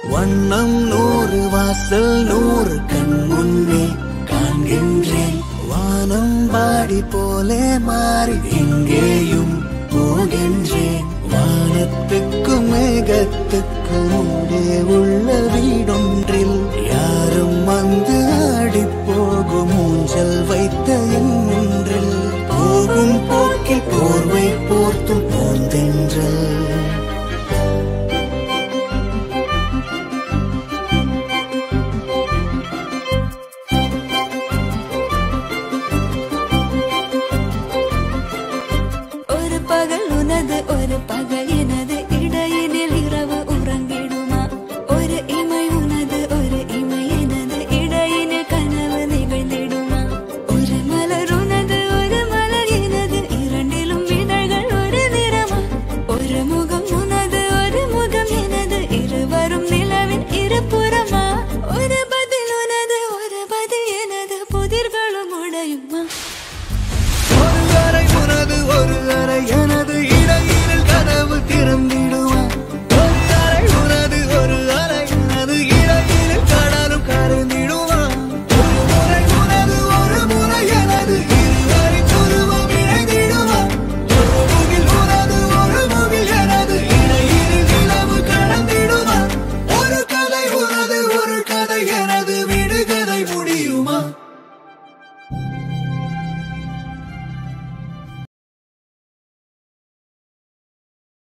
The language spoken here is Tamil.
வண்ணம் நூறு வாசல் நூறு கண் முன்னே காண்கின்றேன் வானம் பாடி போலே மாறி எங்கேயும் போகின்றேன் வானத்துக்கும் மேகத்துக்கும் ஊடே உள்ள வீடு